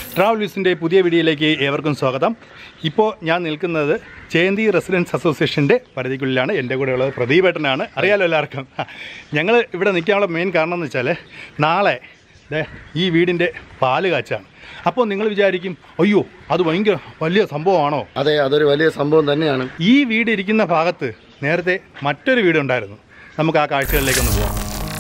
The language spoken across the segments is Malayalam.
ട്രാവൽ വ്യൂസിൻ്റെ പുതിയ വീഡിയോയിലേക്ക് ഏവർക്കും സ്വാഗതം ഇപ്പോൾ ഞാൻ നിൽക്കുന്നത് ജയന്തി റെസിഡൻസ് അസോസിയേഷൻ്റെ പരിധിക്കുള്ളിലാണ് എൻ്റെ കൂടെ ഉള്ളത് പ്രദീപേട്ടനാണ് അറിയാലോ എല്ലാവർക്കും ഞങ്ങൾ ഇവിടെ നിൽക്കാനുള്ള മെയിൻ കാരണം എന്ന് വെച്ചാൽ നാളെ ദേ ഈ വീടിൻ്റെ പാല് കാച്ചാണ് അപ്പോൾ നിങ്ങൾ വിചാരിക്കും അയ്യോ അത് ഭയങ്കര വലിയ സംഭവമാണോ അതെ അതൊരു വലിയ സംഭവം തന്നെയാണ് ഈ വീട് ഇരിക്കുന്ന ഭാഗത്ത് നേരത്തെ മറ്റൊരു വീടുണ്ടായിരുന്നു നമുക്ക് ആ കാഴ്ചകളിലേക്കൊന്ന് പോകാം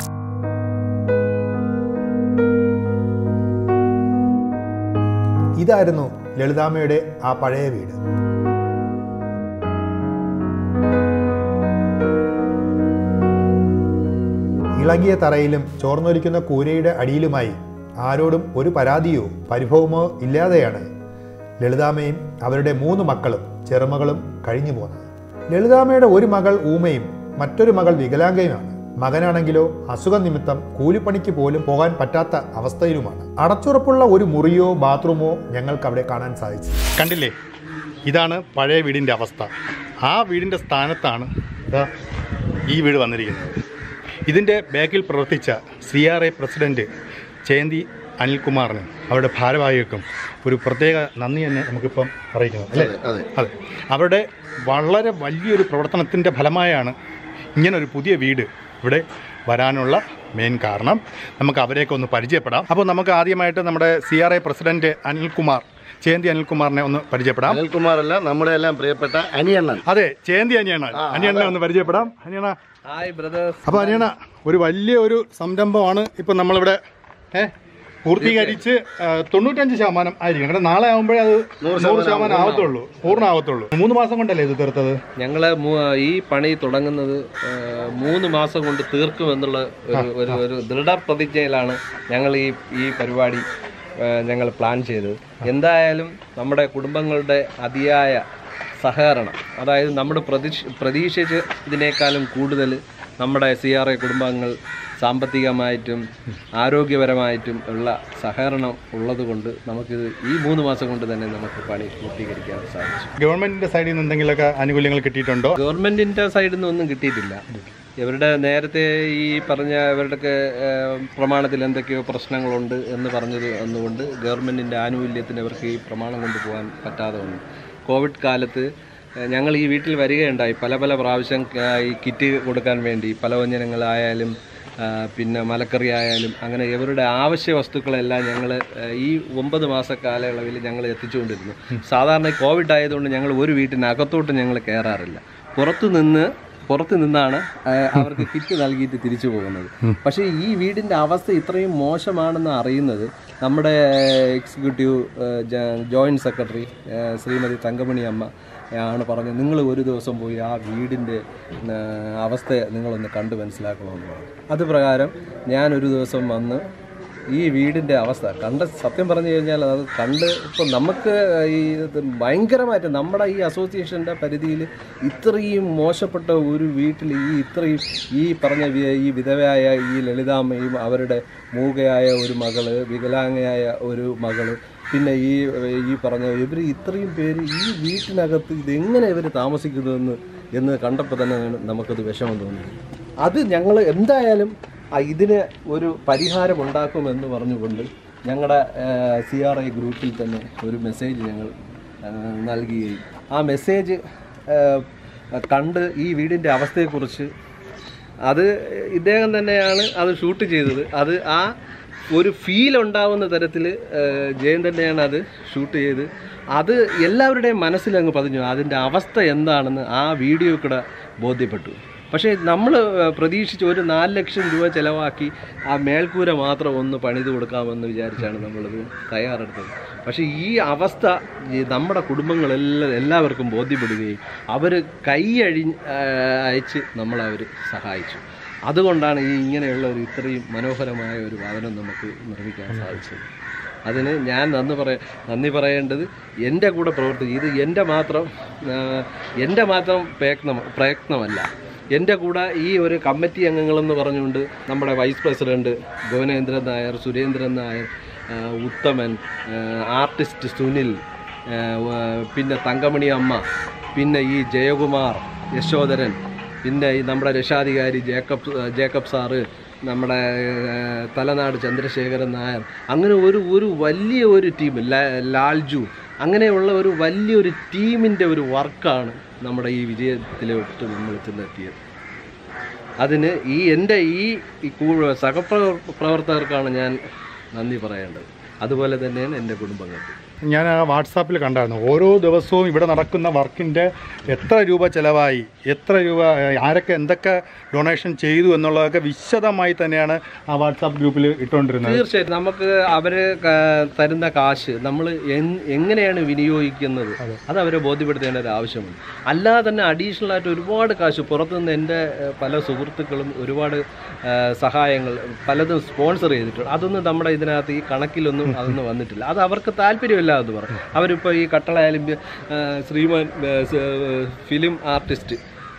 ഇതായിരുന്നു ലളിതാമ്മയുടെ ആ പഴയ വീട് ഇളകിയ തറയിലും ചോർന്നൊലിക്കുന്ന കൂരയുടെ അടിയിലുമായി ആരോടും ഒരു പരാതിയോ പരിഭവമോ ഇല്ലാതെയാണ് ലളിതാമ്മയും അവരുടെ മൂന്ന് മക്കളും ചെറുമകളും കഴിഞ്ഞു പോകുന്നത് ലളിതാമ്മയുടെ ഒരു മകൾ ഊമയും മറ്റൊരു മകൾ വികലാംഗയുമാണ് മകനാണെങ്കിലോ അസുഖം നിമിത്തം കൂലിപ്പണിക്ക് പോലും പോകാൻ പറ്റാത്ത അവസ്ഥയിലുമാണ് അടച്ചുറപ്പുള്ള ഒരു മുറിയോ ബാത്റൂമോ ഞങ്ങൾക്ക് അവിടെ കാണാൻ സാധിച്ചു കണ്ടില്ലേ ഇതാണ് പഴയ വീടിൻ്റെ അവസ്ഥ ആ വീടിൻ്റെ സ്ഥാനത്താണ് ദാ ഈ വീട് വന്നിരിക്കുന്നത് ഇതിൻ്റെ ബാക്കിൽ പ്രവർത്തിച്ച C R A president Jayanthi അനിൽകുമാറിനും അവരുടെ ഭാരവാഹികൾക്കും ഒരു പ്രത്യേക നന്ദി തന്നെ നമുക്കിപ്പം അറിയിക്കണം അല്ലേ അതെ അതെ അവരുടെ വളരെ വലിയൊരു പ്രവർത്തനത്തിൻ്റെ ഫലമായാണ് ഇങ്ങനൊരു പുതിയ വീട് ഇവിടെ വരാനുള്ള മെയിൻ കാരണം നമുക്ക് അവരെയൊക്കെ ഒന്ന് പരിചയപ്പെടാം അപ്പോൾ നമുക്ക് ആദ്യമായിട്ട് നമ്മുടെ C R I president Anilkumar Jayanthi അനിൽകുമാറിനെ ഒന്ന് പരിചയപ്പെടാം അനിൽകുമാർ അല്ല നമ്മുടെ എല്ലാം പ്രിയപ്പെട്ട അനിയണ്ണൻ അതെ ജയന്തി അനിയണ അനിയണ്ണനെ ഒന്ന് പരിചയപ്പെടാം അനിയണ ഹായ് ബ്രദേഴ്സ് അപ്പോൾ അനിയണ ഒരു വലിയ ഒരു സംരംഭമാണ് ഇപ്പം നമ്മളിവിടെ ഏ പൂർത്തീകരിച്ച് ആ, തൊണ്ണൂറ്റഞ്ച് ശതമാനം ആയിരിക്കും കാരണം നാളെ ആകുമ്പോഴേ അത് നൂറ് ശതമാനം ആവത്തുള്ളൂ പൂർണ്ണമാവത്തുള്ളൂ മൂന്ന് മാസം കൊണ്ടല്ലേ ഇത് തീർത്തത് ഞങ്ങൾ ഈ പണി തുടങ്ങുന്നത് ആ, മൂന്ന് മാസം കൊണ്ട് തീർക്കുമെന്നുള്ള ഒരു ഒരു ഒരു ദൃഢപ്രതിജ്ഞയിലാണ് ഞങ്ങൾ ഈ ഈ പരിപാടി ഞങ്ങൾ പ്ലാൻ ചെയ്തത് എന്തായാലും നമ്മുടെ കുടുംബങ്ങളുടെ അതിയായ സഹകരണം അതായത് നമ്മുടെ പ്രതീക്ഷ പ്രതീക്ഷിച്ച് ഇതിനേക്കാളും കൂടുതൽ നമ്മുടെ സി ആർ ഐ കുടുംബാംഗങ്ങൾ സാമ്പത്തികമായിട്ടും ആരോഗ്യപരമായിട്ടും ഉള്ള സഹകരണം ഉള്ളതുകൊണ്ട് നമുക്കിത് ഈ മൂന്ന് മാസം കൊണ്ട് തന്നെ നമുക്ക് പണി പൂർത്തീകരിക്കാൻ സാധിച്ചു ഗവൺമെന്റിന്റെ സൈഡിൽ നിന്ന് എന്തെങ്കിലുമൊക്കെ ആനുകൂല്യങ്ങൾ കിട്ടിയിട്ടുണ്ടോ ഗവൺമെന്റിന്റെ സൈഡിൽ നിന്ന് ഒന്നും കിട്ടിയിട്ടില്ല ഇവരുടെ നേരത്തെ ഈ പറഞ്ഞ ഇവരുടെയൊക്കെ ഏഹ്, പ്രമാണത്തിൽ എന്തൊക്കെയോ പ്രശ്നങ്ങളുണ്ട് എന്ന് പറഞ്ഞത് എന്നുകൊണ്ട് ഗവൺമെന്റിന്റെ ആനുകൂല്യത്തിന് ഇവർക്ക് ഈ പ്രമാണം കൊണ്ടുപോകാൻ പറ്റാതെ വന്നു കോവിഡ് കാലത്ത് ഏഹ്, ഞങ്ങൾ ഈ വീട്ടിൽ വരികയുണ്ടായി പല പല പ്രാവശ്യം ക- ഈ കിറ്റ് കൊടുക്കാൻ വേണ്ടി പലവ്യഞ്ജനങ്ങളായാലും ആ, പിന്നെ മലക്കറി ആയാലും അങ്ങനെ ഇവരുടെ ആവശ്യ വസ്തുക്കളെല്ലാം ഞങ്ങൾ ഈ ഒമ്പത് മാസ കാലയളവിൽ ഞങ്ങൾ എത്തിച്ചുകൊണ്ടിരുന്നു സാധാരണ ഈ കോവിഡ് ആയതുകൊണ്ട് ഞങ്ങൾ ഒരു വീട്ടിനകത്തോട്ട് ഞങ്ങൾ കയറാറില്ല പുറത്തു നിന്ന് പുറത്ത് നിന്നാണ് ആ, അവർക്ക് കിറ്റ് നൽകിയിട്ട് തിരിച്ചു പോകുന്നത് പക്ഷേ ഈ വീടിൻ്റെ അവസ്ഥ ഇത്രയും മോശമാണെന്ന് അറിയുന്നത് നമ്മുടെ executive joint secretary Shrimati Thankamani അമ്മ ആണ് പറഞ്ഞത് നിങ്ങൾ ഒരു ദിവസം പോയി ആ വീടിൻ്റെ ആ, അവസ്ഥ നിങ്ങളൊന്ന് കണ്ട് മനസ്സിലാക്കണമെന്ന് പറഞ്ഞു അത് പ്രകാരം ഞാൻ ഒരു ദിവസം വന്ന് ഈ വീടിൻ്റെ അവസ്ഥ കണ്ട് സത്യം പറഞ്ഞു കഴിഞ്ഞാൽ അത് കണ്ട് ഇപ്പം നമുക്ക് ഈ ഇത് ഭയങ്കരമായിട്ട് നമ്മുടെ ഈ അസോസിയേഷൻ്റെ പരിധിയിൽ ഇത്രയും മോശപ്പെട്ട ഒരു വീട്ടിൽ ഈ ഇത്രയും ഈ പറഞ്ഞ വി- ഈ വിധവയായ ഈ ലളിതാമ്മയും അവരുടെ മൂകയായ ഒരു മകള് വികലാംഗയായ ഒരു മകള് പിന്നെ ഈ ഈ പറഞ്ഞ ഇവർ ഇത്രയും പേര് ഈ വീട്ടിനകത്ത് ഇതെങ്ങനെ ഇവർ താമസിക്കുന്നതെന്ന് എന്ന് കണ്ടപ്പോൾ തന്നെ നമുക്കത് വിഷമം തോന്നി അത് ഞങ്ങൾ എന്തായാലും ആ ഇതിന് ഒരു പരിഹാരം ഉണ്ടാക്കുമെന്ന് പറഞ്ഞുകൊണ്ട് ഞങ്ങളുടെ സി ആർ ഐ ഗ്രൂപ്പിൽ തന്നെ ഒരു മെസ്സേജ് ഞങ്ങൾ ആ, നൽകുകയും ആ മെസ്സേജ് ആ, കണ്ട് ഈ വീടിൻ്റെ അവസ്ഥയെക്കുറിച്ച് അത് ഇദ്ദേഹം തന്നെയാണ് അത് ഷൂട്ട് ചെയ്തത് അത് ആ ഒരു ഫീൽ ഉണ്ടാവുന്ന തരത്തിൽ ജയൻ തന്നെയാണ് അത് ഷൂട്ട് ചെയ്ത് അത് എല്ലാവരുടെയും മനസ്സിലങ്ങ് പതിഞ്ഞു അതിൻ്റെ അവസ്ഥ എന്താണെന്ന് ആ വീഡിയോ കൂടെ ബോധ്യപ്പെട്ടു പക്ഷേ നമ്മൾ പ്രതീക്ഷിച്ച് ഒരു നാല് ലക്ഷം രൂപ ചിലവാക്കി ആ മേൽക്കൂര മാത്രം ഒന്ന് പണിത് കൊടുക്കാമെന്ന് വിചാരിച്ചാണ് നമ്മളിത് തയ്യാറെടുത്തത് പക്ഷേ ഈ അവസ്ഥ ഈ നമ്മുടെ കുടുംബങ്ങളെല്ലാം എല്ലാവർക്കും ബോധ്യപ്പെടുകയും അവർ കൈയഴി ആ, അയച്ച് നമ്മളവർ സഹായിച്ചു അതുകൊണ്ടാണ് ഈ ഇങ്ങനെയുള്ള ഒരു ഇത്രയും മനോഹരമായ ഒരു വാഹനം നമുക്ക് നിർമ്മിക്കാൻ സാധിച്ചത് അതിന് ഞാൻ നന്ദി പറയ നന്ദി പറയേണ്ടത് എൻ്റെ കൂടെ പ്രവർത്തിച്ചു ഇത് എൻ്റെ മാത്രം ആ, എൻ്റെ മാത്രം പ്രയത്നം പ്രയത്നമല്ല എൻ്റെ കൂടെ ഈ ഒരു കമ്മിറ്റി അംഗങ്ങളെന്ന് പറഞ്ഞുകൊണ്ട് നമ്മുടെ വൈസ് പ്രസിഡന്റ് ഭുവനേന്ദ്രൻ നായർ സുരേന്ദ്രൻ നായർ ആ, ഉത്തമൻ ആ, ആർട്ടിസ്റ്റ് സുനിൽ ആ, വ- പിന്നെ തങ്കമണി അമ്മ പിന്നെ ഈ ജയകുമാർ യശോധരൻ പിന്നെ ഈ നമ്മുടെ രക്ഷാധികാരി ജേക്കബ് ജേക്കബ് സാറ് നമ്മുടെ ഏഹ്, തലനാട് ചന്ദ്രശേഖരൻ നായർ അങ്ങനെ ഒരു ഒരു വലിയ ഒരു ടീം ലാൽജു അങ്ങനെയുള്ള ഒരു വലിയൊരു ടീമിൻ്റെ ഒരു വർക്കാണ് നമ്മുടെ ഈ വിജയത്തിലോട്ട് നമ്മൾ ചെന്നെത്തിയത് അതിന് ഈ എൻ്റെ ഈ ഈ കൂ- സഹപ്രവർ പ്രവർത്തകർക്കാണ് ഞാൻ നന്ദി പറയേണ്ടത് അതുപോലെ തന്നെയാണ് എൻ്റെ കുടുംബങ്ങൾക്ക് ഞാൻ ആ വാട്സാപ്പിൽ കണ്ടായിരുന്നു ഓരോ ദിവസവും ഇവിടെ നടക്കുന്ന വർക്കിൻ്റെ എത്ര രൂപ ചിലവായി എത്ര രൂപ ആരൊക്കെ എന്തൊക്കെ ഡൊണേഷൻ ചെയ്തു എന്നുള്ളതൊക്കെ വിശദമായി തന്നെയാണ് ആ വാട്സാപ്പ് ഗ്രൂപ്പിൽ ഇട്ടുകൊണ്ടിരുന്നത് തീർച്ചയായിട്ടും നമുക്ക് അവർ തരുന്ന കാശ് നമ്മൾ എങ്ങനെയാണ് വിനിയോഗിക്കുന്നത് അത് അവരെ ബോധ്യപ്പെടുത്തേണ്ട ഒരു ആവശ്യമുണ്ട് അല്ലാതെ തന്നെ അഡീഷണൽ ആയിട്ട് ഒരുപാട് കാശ് പുറത്തുനിന്ന് എൻ്റെ ഏഹ്, പല സുഹൃത്തുക്കളും ഒരുപാട് ഏഹ്, സഹായങ്ങൾ പലതും സ്പോൺസർ ചെയ്തിട്ടുണ്ട് അതൊന്നും നമ്മുടെ ഇതിനകത്ത് ഈ കണക്കിലൊന്നും അതൊന്നും വന്നിട്ടില്ല അത് അവർക്ക് താല്പര്യമില്ല എന്ന് പറയും അവരിപ്പോൾ ഈ കട്ടളയാലും ഏഹ്, ശ്രീമാൻ ഏഹ്, സ്- ഏഹ്, ഫിലിം ആർട്ടിസ്റ്റ്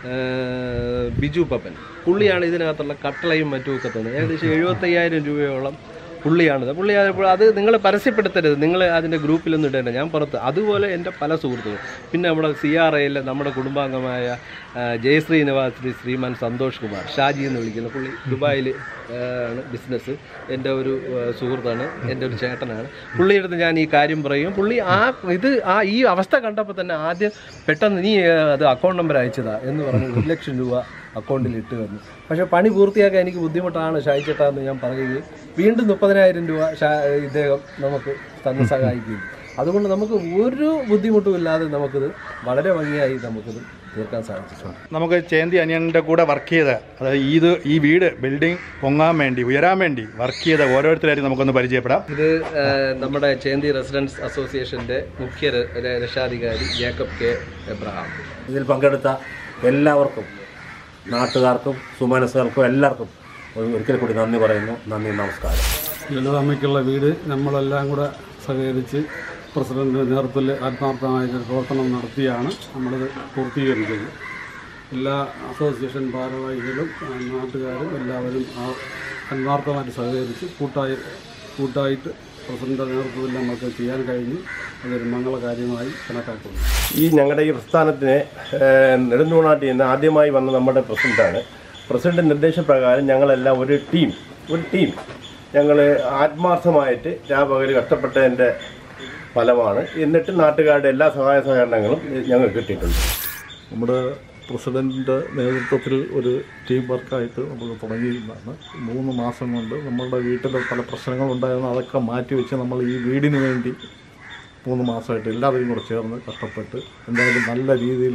ഏഹ്, ബിജു പപ്പൻ പുള്ളിയാണ് ഇതിനകത്തുള്ള കട്ടളയും മറ്റുമൊക്കെ തന്നെ ഏകദേശം എഴുപത്തയ്യായിരം രൂപയോളം പുള്ളിയാണിത് പുള്ളി അത് അത് നിങ്ങൾ പരസ്യപ്പെടുത്തരുത് നിങ്ങൾ അതിൻ്റെ ഗ്രൂപ്പിലൊന്നും ഇടേണ്ട ഞാൻ പുറത്ത് അതുപോലെ എൻ്റെ പല സുഹൃത്തുക്കളും പിന്നെ നമ്മുടെ സി ആർ ഐയിലെ നമ്മുടെ കുടുംബാംഗമായ ആ, ജയശ്രീ നിവാസിനി ശ്രീമാൻ സന്തോഷ് കുമാർ ഷാജി എന്ന് വിളിക്കുന്ന പുള്ളി ദുബായിൽ ആണ് ബിസിനസ് എൻ്റെ ഒരു ആ, സുഹൃത്താണ് എൻ്റെ ഒരു ചേട്ടനാണ് പുള്ളിയുടെ അടുത്ത് ഞാൻ ഈ കാര്യം പറയും പുള്ളി ആ ഇത് ആ ഈ അവസ്ഥ കണ്ടപ്പോൾ തന്നെ ആദ്യം പെട്ടെന്ന് നീ ആ, അത് അക്കൗണ്ട് നമ്പർ അയച്ചതാ എന്ന് പറഞ്ഞ് ഒരു ലക്ഷം രൂപ അക്കൗണ്ടിൽ ഇട്ട് തന്നു പക്ഷേ പണി പൂർത്തിയാക്കാൻ എനിക്ക് ബുദ്ധിമുട്ടാണ് ഷായിച്ചേട്ടാ എന്ന് ഞാൻ പറയുകയും വീണ്ടും മുപ്പതിനായിരം രൂപ ഷാ ഇദ്ദേഹം നമുക്ക് തന്ന് സഹായിക്കുകയും അതുകൊണ്ട് നമുക്ക് ഒരു ബുദ്ധിമുട്ടും ഇല്ലാതെ നമുക്കിത് വളരെ ഭംഗിയായി നമുക്കിത് തീർക്കാൻ സാധിച്ചിട്ടുണ്ട് നമുക്ക് ചേന്തി അനിയൻ്റെ കൂടെ വർക്ക് ചെയ്ത അതായത് ഇത് ഈ വീട് ബിൽഡിംഗ് പൊങ്ങാൻ വേണ്ടി ഉയരാൻ വേണ്ടി വർക്ക് ചെയ്ത ഓരോരുത്തരായിട്ട് നമുക്കൊന്ന് പരിചയപ്പെടാം ഇത് ആ, നമ്മുടെ ചേന്തി റെസിഡൻസ് അസോസിയേഷൻ്റെ മുഖ്യ ര- ര- രക്ഷാധികാരി ജേക്കബ് കെ എബ്രഹാം ഇതിൽ പങ്കെടുത്ത എല്ലാവർക്കും നാട്ടുകാർക്കും സുമനസ്സുകൾക്കും എല്ലാവർക്കും ഒരു- ഒരിക്കൽ കൂടി നന്ദി പറയുന്നു നന്ദി നമസ്കാരം ലളിതമ്മയ്ക്കുള്ള വീട് നമ്മളെല്ലാം കൂടെ സഹകരിച്ച് പ്രസിഡന്റിൻ്റെ നേതൃത്വത്തിൽ ആത്മാർത്ഥമായ ഒരു പ്രവർത്തനം നടത്തിയാണ് നമ്മളിത് പൂർത്തീകരിച്ചത് എല്ലാ അസോസിയേഷൻ ഭാരവാഹികളും ആ, നാട്ടുകാരും എല്ലാവരും ആ ആത്മാർത്ഥമായിട്ട് സഹകരിച്ച് കൂട്ടായി കൂട്ടായിട്ട് പ്രസിഡന്റിൻ്റെ നേതൃത്വത്തിൽ നമുക്ക് ചെയ്യാൻ കഴിഞ്ഞു അതൊരു മംഗളകാര്യമായി കണക്കാക്കുന്നു ഈ ഞങ്ങളുടെ ഈ പ്രസ്ഥാനത്തിന് ഏഹ്, നെടുന്തൂണാട്ടിൽ നിന്ന് ആദ്യമായി വന്ന നമ്മുടെ പ്രസിഡന്റാണ് പ്രസിഡന്റ് നിർദ്ദേശപ്രകാരം ഞങ്ങളെല്ലാം ഒരു ടീം ഒരു ടീം ഞങ്ങൾ ആത്മാർത്ഥമായിട്ട് രാപകൽ കഷ്ടപ്പെട്ടതിൻ്റെ ഫലമാണ് എന്നിട്ട് നാട്ടുകാരുടെ എല്ലാ സഹായ സഹകരണങ്ങളും ഞങ്ങൾക്ക് കിട്ടിയിട്ടുണ്ട് നമ്മുടെ പ്രസിഡൻറ്റിൻ്റെ നേതൃത്വത്തിൽ ഒരു ടീം വർക്കായിട്ട് നമ്മൾ തുടങ്ങിയിരുന്നതാണ് മൂന്ന് മാസം കൊണ്ട് നമ്മളുടെ വീട്ടിൽ പല പ്രശ്നങ്ങളുണ്ടായിരുന്നു അതൊക്കെ മാറ്റി വെച്ച് നമ്മൾ ഈ വീടിന് വേണ്ടി മൂന്ന് മാസമായിട്ട് എല്ലാവരും കൂടെ ചേർന്ന് കഷ്ടപ്പെട്ട് എന്തായാലും നല്ല രീതിയിൽ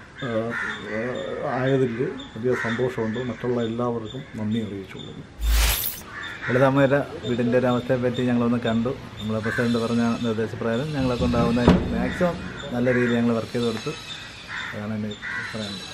ആയതിൽ വലിയ സന്തോഷമുണ്ട് മറ്റുള്ള എല്ലാവർക്കും നന്ദി അറിയിച്ചുകൊള്ളുന്നു ലളിതാമ്മയുടെ വീടിൻ്റെ ഒരു അവസ്ഥയെ പറ്റി ഞങ്ങളൊന്ന് കണ്ടു നമ്മളെ പ്രസിഡന്റ് പറഞ്ഞ നിർദ്ദേശപ്രകാരം ഞങ്ങളെ കൊണ്ടാവുന്ന മാക്സിമം നല്ല രീതിയിൽ ഞങ്ങൾ വർക്ക് ചെയ്ത് കൊടുത്തു അതാണ് എൻ്റെ പറയാനുള്ളത്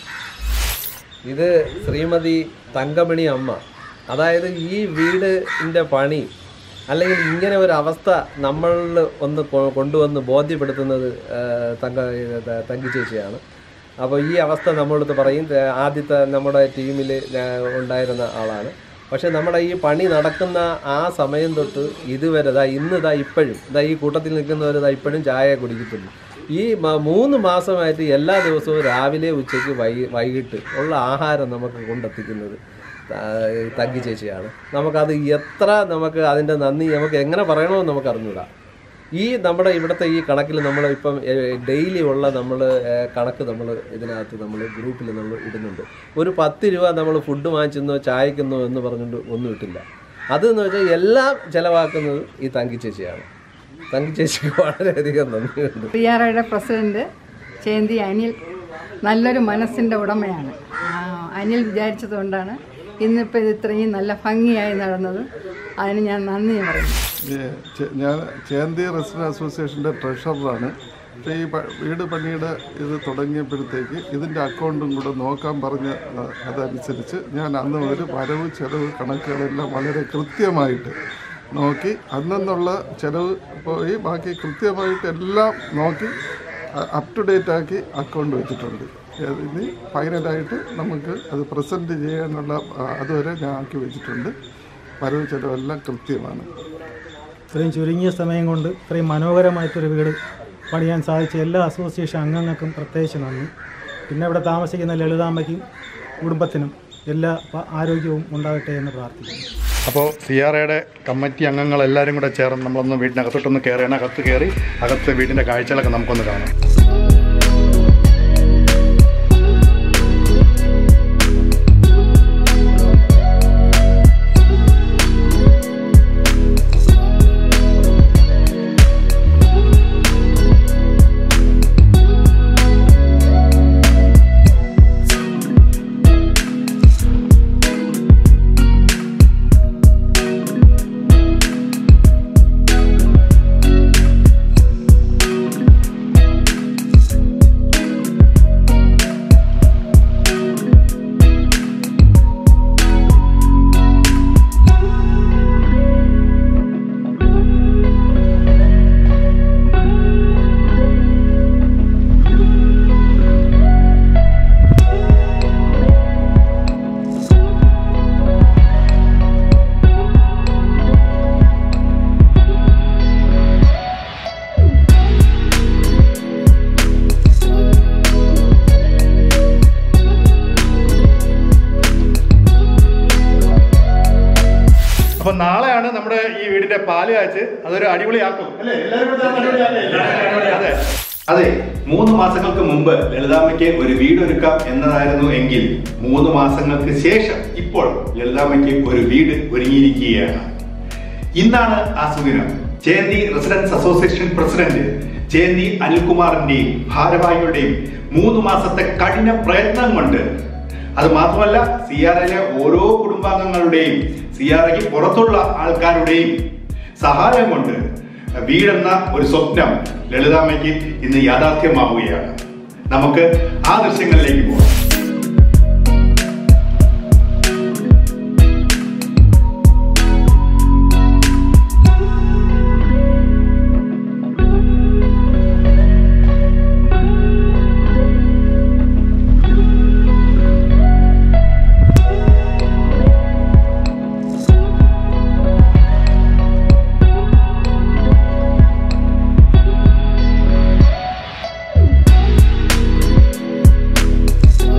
ഇത് ശ്രീമതി തങ്കമണി അമ്മ അതായത് ഈ വീടിൻ്റെ പണി അല്ലെങ്കിൽ ഇങ്ങനെ ഒരു അവസ്ഥ നമ്മളിൽ ഒന്ന് കൊ- കൊണ്ടുവന്ന് ബോധ്യപ്പെടുത്തുന്നത് ആ, തങ്ക ത- തങ്കി ചേച്ചിയാണ് അപ്പോൾ ഈ അവസ്ഥ നമ്മളടുത്ത് പറയും ആ, ആദ്യത്തെ നമ്മുടെ ടീമിൽ ഉണ്ടായിരുന്ന ആളാണ് പക്ഷെ നമ്മുടെ ഈ പണി നടക്കുന്ന ആ സമയം തൊട്ട് ഇതുവരെ ദാ ഇന്ന് ദാ ഇപ്പോഴും ദാ ഈ കൂട്ടത്തിൽ നിൽക്കുന്നവർ ദാ ഇപ്പോഴും ചായ കുടിക്കത്തുള്ളൂ ഈ മ- മൂന്ന് മാസമായിട്ട് എല്ലാ ദിവസവും രാവിലെ ഉച്ചയ്ക്ക് വൈ വൈകിട്ട് ഉള്ള ആഹാരം നമുക്ക് കൊണ്ടെത്തിക്കുന്നത് ത- തങ്കി ചേച്ചിയാണ് നമുക്കത് എത്ര നമുക്ക് അതിൻ്റെ നന്ദി നമുക്ക് എങ്ങനെ പറയണമെന്ന് നമുക്ക് അറിഞ്ഞൂടാ ഈ നമ്മുടെ ഇവിടുത്തെ ഈ കണക്കിൽ നമ്മൾ ഇപ്പം ഡെയിലി ഉള്ള നമ്മൾ കണക്ക് നമ്മൾ ഇതിനകത്ത് നമ്മൾ ഗ്രൂപ്പിൽ നമ്മൾ ഇടുന്നുണ്ട് ഒരു പത്ത് രൂപ നമ്മൾ ഫുഡ് വാങ്ങിച്ചെന്നോ ചായക്കെന്നോ എന്ന് പറഞ്ഞുകൊണ്ട് ഒന്നും ഇട്ടില്ല അതെന്ന് വെച്ചാൽ എല്ലാം ചിലവാക്കുന്നത് ഈ തങ്കി ചേച്ചിയാണ് തങ്കി ചേച്ചിക്ക് വളരെയധികം നന്ദിയുണ്ട് പി ആർ ഐയുടെ പ്രസിഡന്റ് ചേന്തി അനിൽ നല്ലൊരു മനസ്സിൻ്റെ ഉടമയാണ് ആ, അനിൽ വിചാരിച്ചതുകൊണ്ടാണ് ഇന്നിപ്പോൾ ഇത് ഇത്രയും നല്ല ഭംഗിയായി നടന്നത് അതിന് ഞാൻ നന്ദി പറയുന്നു ഈ ചെ- ഞാൻ ചേന്തി റെസിഡന്റ് അസോസിയേഷൻ്റെ ട്രഷററാണ് പക്ഷേ ഈ പ- വീട് പണിയുടെ ഇത് തുടങ്ങിയപ്പോഴത്തേക്ക് ഇതിൻ്റെ അക്കൗണ്ടും കൂടെ നോക്കാൻ പറഞ്ഞ ആ, അതനുസരിച്ച് ഞാൻ അന്ന് മുതൽ വരവ് ചെലവ് കണക്കുകളെല്ലാം വളരെ കൃത്യമായിട്ട് നോക്കി അന്നെന്നുള്ള ചെലവ് പോയി ബാക്കി കൃത്യമായിട്ട് എല്ലാം നോക്കി അപ് ടു ഡേറ്റ് ആക്കി അക്കൗണ്ട് വെച്ചിട്ടുണ്ട് ഏത് ഇനി ഫൈനലായിട്ട് നമുക്ക് അത് പ്രസൻറ്റ് ചെയ്യാനുള്ള ആ, അതുവരെ ഞാൻ ആക്കി വെച്ചിട്ടുണ്ട് വരവ് ചെലവെല്ലാം കൃത്യമാണ് ഇത്രയും ചുരുങ്ങിയ സമയം കൊണ്ട് ഇത്രയും മനോഹരമായിട്ടൊരു വീട് പണിയാൻ സാധിച്ച എല്ലാ അസോസിയേഷൻ അംഗങ്ങൾക്കും പ്രത്യേകിച്ച് നന്ദി പിന്നെ ഇവിടെ താമസിക്കുന്ന ലളിതാമ്മയ്ക്കും കുടുംബത്തിനും എല്ലാ പ- ആരോഗ്യവും ഉണ്ടാകട്ടെ എന്ന് പ്രാർത്ഥിക്കുന്നു അപ്പോൾ സി ആർ എയുടെ കമ്മിറ്റി അംഗങ്ങൾ എല്ലാവരും കൂടെ ചേർന്ന് നമ്മളൊന്ന് വീടിനകത്തോട്ടൊന്ന് കയറിയാണ് അകത്ത് കയറി അകത്ത് വീടിൻ്റെ കാഴ്ചകളൊക്കെ നമുക്കൊന്ന് കാണാം അപ്പൊ നാളെയാണ് നമ്മുടെ ഈ വീടിന്റെ പാല് കാച്ച് അതൊരു അടിപൊളിയാക്കും അല്ലേ എല്ലാവരും കൂടെ ചേർന്ന് അടിപൊളിയാക്കേ? അതെ അതെ മൂന്ന് മാസങ്ങൾക്ക് മുമ്പ് ലളിതാമ്മയ്ക്ക് ഒരു വീട് ഒരുക്കാം എന്നതായിരുന്നു എങ്കിൽ മൂന്ന് മാസങ്ങൾക്ക് ശേഷം ഇപ്പോൾ ലളിതാമ്മയ്ക്ക് ഒരു വീട് ഒരുങ്ങിയിരിക്കുകയാണ് ഇന്നാണ് ആ സുദിനം Chenthi residence association president Chenthi അനിൽകുമാറിന്റെയും ഭാരവാഹികളുടെയും മൂന്ന് മാസത്തെ കഠിന പ്രയത്നം കൊണ്ട് അത് മാത്രമല്ല സി ആർ ഐയിലെ ഓരോ കുടുംബാംഗങ്ങളുടെയും സി ആർ ഐക്ക് പുറത്തുള്ള ആൾക്കാരുടെയും സഹായം കൊണ്ട് വീടെന്ന ഒരു സ്വപ്നം ലളിതാമ്മയ്ക്ക് ഇന്ന് യാഥാർത്ഥ്യമാവുകയാണ് നമുക്ക് ആ ദൃശ്യങ്ങളിലേക്ക് പോകാം Thank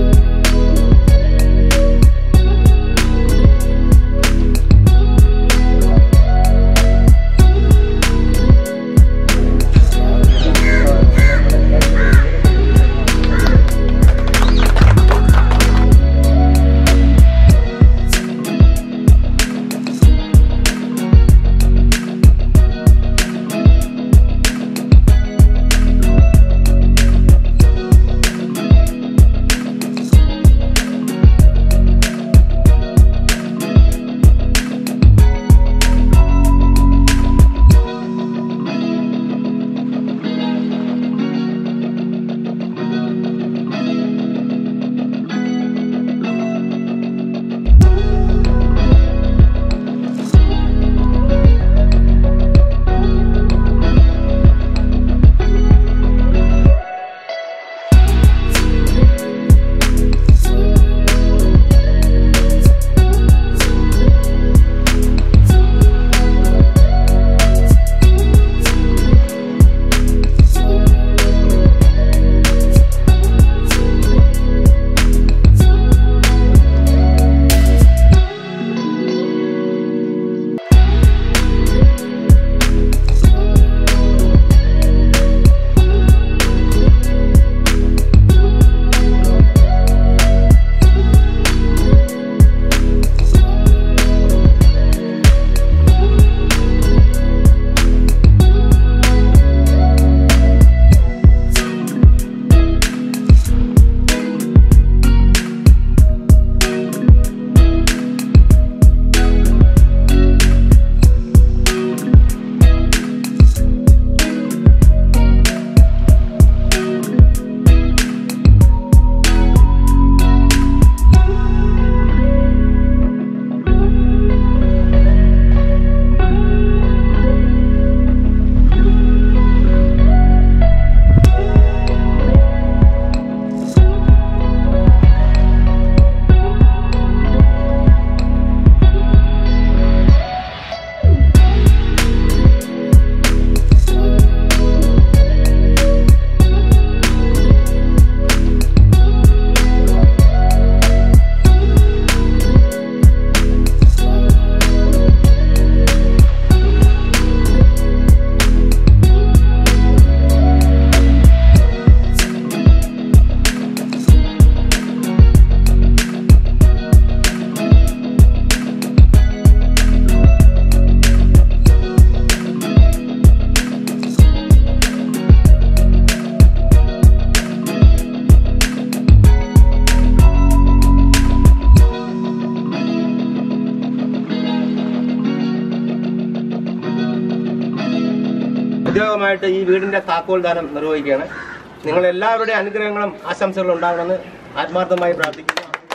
ഔദ്യോഗികമായിട്ട് ഈ വീടിന്റെ താക്കോൽ ദാനം നിർവഹിക്കുകയാണ് നിങ്ങൾ എല്ലാവരുടെയും അനുഗ്രഹങ്ങളും ആശംസകളും ഉണ്ടാകണമെന്ന് ആത്മാർത്ഥമായി പ്രാർത്ഥിക്കുന്നു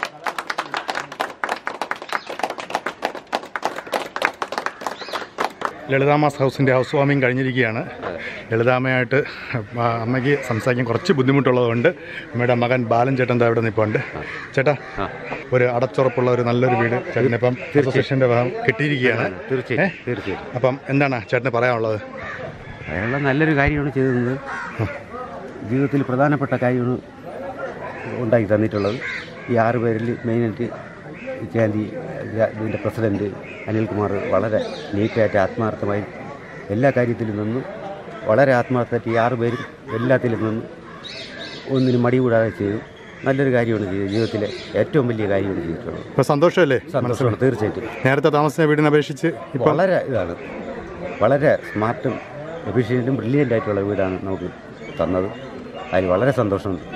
ലളിതാമാസ് ഹൗസിൻ്റെ ഹൗസ് വാമിങ് കഴിഞ്ഞിരിക്കുകയാണ് ലളിതാമ്മയായിട്ട് ആ, അമ്മയ്ക്ക് സംസാരിക്കാൻ കുറച്ച് ബുദ്ധിമുട്ടുള്ളതുകൊണ്ട് അമ്മയുടെ മകൻ ബാലൻ ചേട്ടൻ ദാ ഇവിടെ നിൽപ്പുണ്ട് ചേട്ടാ ഒരു അടച്ചുറപ്പുള്ള ഒരു നല്ലൊരു വീട് ചേട്ടനിപ്പം അസോസിയേഷൻ്റെ ഭാഗം കിട്ടിയിരിക്കുകയാണ് തീർച്ചയായും ഏ? തീർച്ചയായും അപ്പം എന്താണ് ചേട്ടന് പറയാനുള്ളത് അയാളുടെ നല്ലൊരു കാര്യമാണ് ചെയ്തത് ജീവിതത്തിൽ പ്രധാനപ്പെട്ട കാര്യമാണ് ഉണ്ടാക്കി തന്നിട്ടുള്ളത് ഈ ആറ് പേരിൽ മെയിനായിട്ട് ജയന്തി രാ- ഇതിൻ്റെ പ്രസിഡൻറ്റ് അനിൽകുമാർ വളരെ നീറ്റായിട്ട് ആത്മാർത്ഥമായി എല്ലാ കാര്യത്തിലും നിന്നും വളരെ ആത്മാർത്ഥമായിട്ട് ഈ ആറ് പേരും എല്ലാത്തിലും നിന്നും ഒന്നിനും മടി കൂടാതെ ചെയ്തു നല്ലൊരു കാര്യമാണ് ചെയ്തത് ജീവിതത്തിലെ ഏറ്റവും വലിയ കാര്യമാണ് ചെയ്തിട്ടുള്ളത് ഇപ്പോൾ സന്തോഷമല്ലേ സന്തോഷമാണ് തീർച്ചയായിട്ടും നേരത്തെ താമസിച്ച വീടിനെ അപേക്ഷിച്ച് ഇപ്പം വളരെ ഇതാണ് വളരെ സ്മാർട്ടും എഫിഷ്യൻറ്റും ബ്രില്യൻ്റ് ആയിട്ടുള്ള വീടാണ് നമുക്ക് തന്നത് അതിൽ വളരെ സന്തോഷമുണ്ട്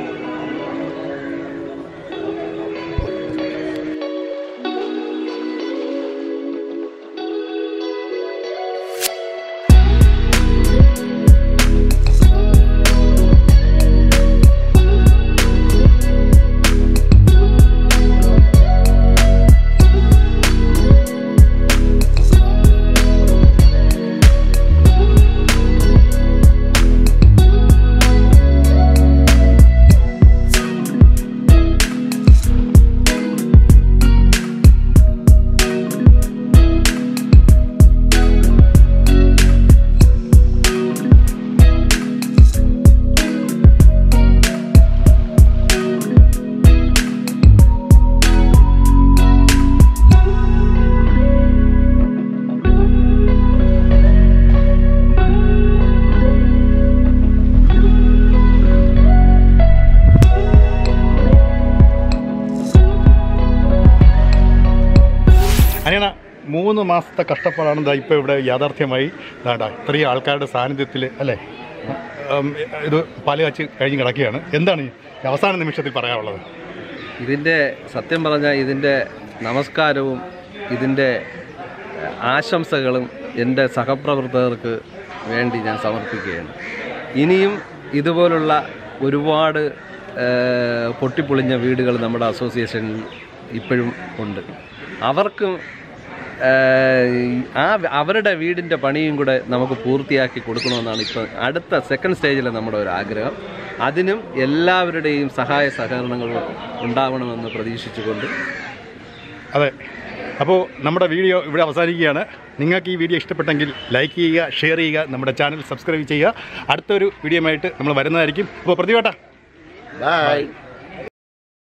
അനിയണ മൂന്ന് മാസത്തെ കഷ്ടപ്പാടാണ് ദാ ഇപ്പോൾ ഇവിടെ യാഥാർത്ഥ്യമായി ദാണ്ടാ ഇത്രയും ആൾക്കാരുടെ സാന്നിധ്യത്തിൽ അല്ലേ ഉം, ഇത് പാല് കാച്ച് കഴിഞ്ഞ് കിടക്കുകയാണ് എന്താണ് ഈ അവസാന നിമിഷത്തിൽ പറയാനുള്ളത് ഇതിൻ്റെ സത്യം പറഞ്ഞാൽ ഇതിൻ്റെ നമസ്കാരവും ഇതിൻ്റെ ആശംസകളും എൻ്റെ സഹപ്രവർത്തകർക്ക് വേണ്ടി ഞാൻ സമർപ്പിക്കുകയാണ് ഇനിയും ഇതുപോലുള്ള ഒരുപാട് ഏഹ്, പൊട്ടിപ്പൊളിഞ്ഞ വീടുകൾ നമ്മുടെ അസോസിയേഷനിൽ ഇപ്പോഴും ഉണ്ട് അവർക്കും ഏഹ്, ആ അവരുടെ വീടിൻ്റെ പണിയും കൂടെ നമുക്ക് പൂർത്തിയാക്കി കൊടുക്കണമെന്നാണ് ഇപ്പോൾ അടുത്ത സെക്കൻഡ് സ്റ്റേജിലെ നമ്മുടെ ഒരു ആഗ്രഹം അതിനും എല്ലാവരുടെയും സഹായ സഹകരണങ്ങൾ ഉണ്ടാവണമെന്ന് പ്രതീക്ഷിച്ചുകൊണ്ട് അതെ അപ്പോൾ നമ്മുടെ വീഡിയോ ഇവിടെ അവസാനിക്കുകയാണ് നിങ്ങൾക്ക് ഈ വീഡിയോ ഇഷ്ടപ്പെട്ടെങ്കിൽ ലൈക്ക് ചെയ്യുക ഷെയർ ചെയ്യുക നമ്മുടെ ചാനൽ സബ്സ്ക്രൈബ് ചെയ്യുക അടുത്തൊരു വീഡിയോ ആയിട്ട് നമ്മൾ വരുന്നതായിരിക്കും അപ്പോൾ പ്രതിവേട്ട ബൈ